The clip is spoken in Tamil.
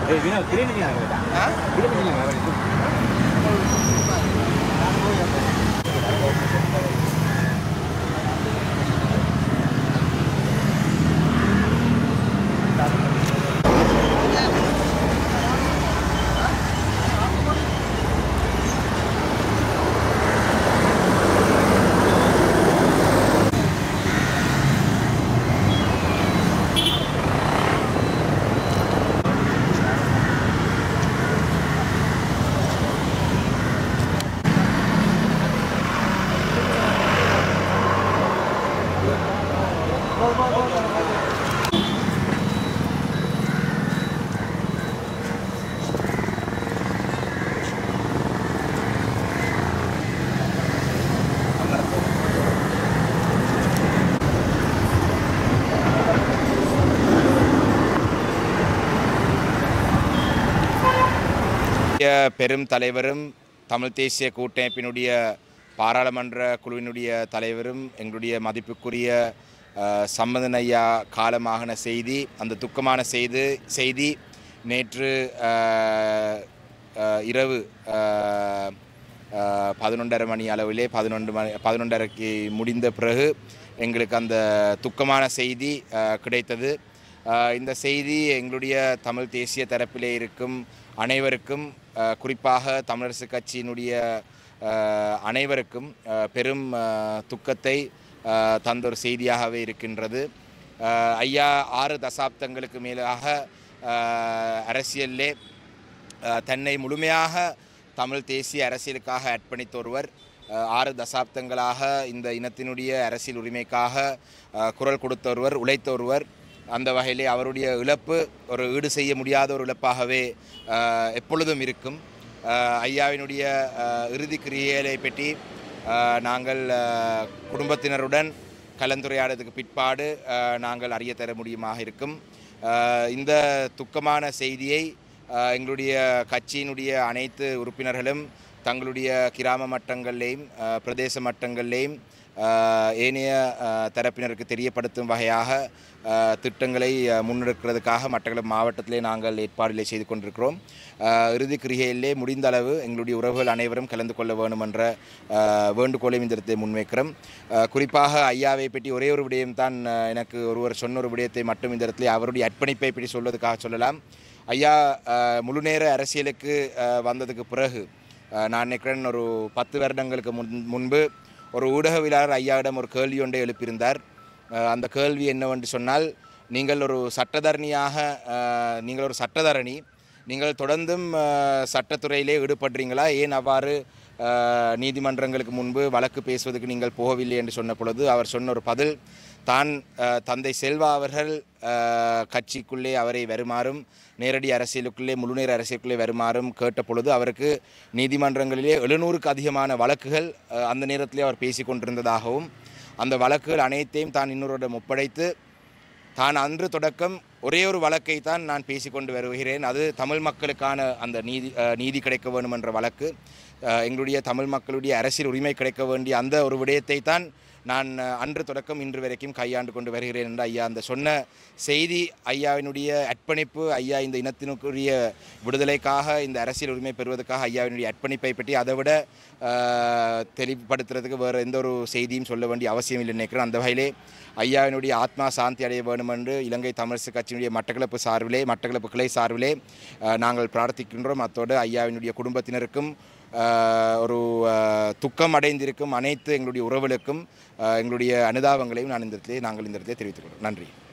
இந்திய பெரும் தலைவரும் தமிழ் தேசிய கூட்டமைப்பினுடைய பாராளுமன்ற குழுவினுடைய தலைவரும் எங்களுடைய மதிப்புக்குரிய அஹ், சம்மதன் ஐயா காலமாகின செய்தி அந்த துக்கமான செய்து செய்தி நேற்று அஹ், அஹ், இரவு அஹ், அஹ், பதினொன்றரை மணி அளவிலே பதினொன்று மணி பதினொன்றரைக்கு முடிந்த பிறகு எங்களுக்கு அந்த துக்கமான செய்தி அஹ், கிடைத்தது அஹ், இந்த செய்தி எங்களுடைய தமிழ் தேசிய தரப்பிலே இருக்கும் அனைவருக்கும் அஹ், குறிப்பாக தமிழரசு கட்சியினுடைய அஹ், அனைவருக்கும் அஹ், பெரும் அஹ், துக்கத்தை அஹ், தந்த ஒரு செய்தியாகவே இருக்கின்றது அஹ், ஐயா ஆறு தசாப்தங்களுக்கு மேலாக அஹ், அரசியலிலே அஹ், தன்னை முழுமையாக தமிழ் தேசிய அரசியலுக்காக அர்ப்பணித்த ஒருவர் அஹ், ஆறு தசாப்தங்களாக இந்த இனத்தினுடைய அரசியல் உரிமைக்காக அஹ், குரல் கொடுத்த ஒருவர் உழைத்த ஒருவர் அந்த வகையிலே அவருடைய இழப்பு ஒரு ஈடு செய்ய முடியாத ஒரு இழப்பாகவே அஹ், எப்பொழுதும் இருக்கும் அஹ், ஐயாவினுடைய அஹ், இறுதி கிரியைகளை பற்றி அஹ், நாங்கள் அஹ், குடும்பத்தினருடன் கலந்துரையாடதுக்கு பிற்பாடு அஹ், நாங்கள் அறிய தர முடியுமாக இருக்கும் அஹ், இந்த துக்கமான செய்தியை அஹ், எங்களுடைய கட்சியினுடைய அனைத்து உறுப்பினர்களும் தங்களுடைய கிராம மட்டங்கள்லேயும் அஹ், பிரதேச மட்டங்கள்லேயும் அஹ், ஏனைய அஹ், தரப்பினருக்கு தெரியப்படுத்தும் வகையாக அஹ், திட்டங்களை அஹ், முன்னெடுக்கிறதுக்காக மட்டக்களப்பு மாவட்டத்திலே நாங்கள் ஏற்பாடுகளை செய்து கொண்டிருக்கிறோம் அஹ், இறுதி கிரிகையிலே முடிந்த அளவு எங்களுடைய உறவுகள் அனைவரும் கலந்து கொள்ள வேண்டும் என்ற அஹ், வேண்டுகோளையும் இந்த இடத்தை முன்வைக்கிறோம் அஹ், குறிப்பாக ஐயாவை பற்றி ஒரே ஒரு விடயம் தான் அஹ், எனக்கு ஒருவர் சொன்ன ஒரு விடயத்தை மட்டும் இந்த இடத்துல அவருடைய அர்ப்பணிப்பை பற்றி சொல்வதற்காக சொல்லலாம் ஐயா அஹ், முழுநேர அரசியலுக்கு அஹ், வந்ததுக்கு பிறகு அஹ், நான் நினைக்கிறேன் ஒரு பத்து வருடங்களுக்கு முன் முன்பு ஒரு ஊடகவியலாளர் ஐயாவிடம் ஒரு கேள்வி ஒன்றை எழுப்பியிருந்தார் அஹ், அந்த கேள்வி என்னவென்று சொன்னால் நீங்கள் ஒரு சட்டத்தரணியாக அஹ், நீங்கள் ஒரு சட்டத்தரணி நீங்கள் தொடர்ந்தும் அஹ், சட்டத்துறையிலே ஈடுபடுறீங்களா ஏன் அவ்வாறு அஹ், நீதிமன்றங்களுக்கு முன்பு வழக்கு பேசுவதற்கு நீங்கள் போகவில்லை என்று சொன்ன பொழுது அவர் சொன்ன ஒரு பதில் தான் அஹ், தந்தை செல்வா அவர்கள் அஹ், கட்சிக்குள்ளே அவரை வருமாறும் நேரடி அரசியலுக்குள்ளே முழுநேர அரசியலுக்குள்ளே வருமாறும் கேட்ட பொழுது அவருக்கு நீதிமன்றங்களிலே எழுநூறுக்கு அதிகமான வழக்குகள் அஹ், அந்த நேரத்திலே அவர் பேசி கொண்டிருந்ததாகவும் அந்த வழக்குகள் அனைத்தையும் தான் இன்னொருடம் ஒப்படைத்து தான் அன்று தொடக்கம் ஒரே ஒரு வழக்கை தான் நான் பேசிக்கொண்டு வருகிறேன் அது தமிழ் மக்களுக்கான அந்த நீதி அஹ், நீதி கிடைக்க வேண்டும் என்ற வழக்கு அஹ், எங்களுடைய தமிழ் மக்களுடைய அரசியல் உரிமை கிடைக்க வேண்டிய அந்த ஒரு விடயத்தை தான் நான் அஹ், அன்று தொடக்கம் இன்று வரைக்கும் கையாண்டு கொண்டு வருகிறேன் என்று ஐயா அந்த சொன்ன செய்தி ஐயாவினுடைய அர்ப்பணிப்பு ஐயா இந்த இனத்தினுக்குரிய விடுதலைக்காக இந்த அரசியல் உரிமை பெறுவதற்காக ஐயாவினுடைய அர்ப்பணிப்பை பற்றி அதை விட அஹ், தெளிவுபடுத்துறதுக்கு வேறு எந்த ஒரு செய்தியும் சொல்ல வேண்டிய அவசியம் இல்லை நினைக்கிறேன் அந்த வகையிலே ஐயாவினுடைய ஆத்மா சாந்தி அடைய வேண்டும் என்று இலங்கை தமிழரசு கட்சியினுடைய மட்டக்களப்பு சார்பிலே மட்டக்களப்பு கிளை சார்பிலே அஹ், நாங்கள் பிரார்த்திக்கின்றோம் அத்தோடு ஐயாவினுடைய குடும்பத்தினருக்கும் அஹ், ஒரு அஹ், துக்கம் அடைந்திருக்கும் அனைத்து எங்களுடைய உறவுகளுக்கும் அஹ், எங்களுடைய அனுதாபங்களையும் நான் இந்த இடத்திலே நாங்கள் இந்த இடத்திலே தெரிவித்துக் கொள்கிறோம் நன்றி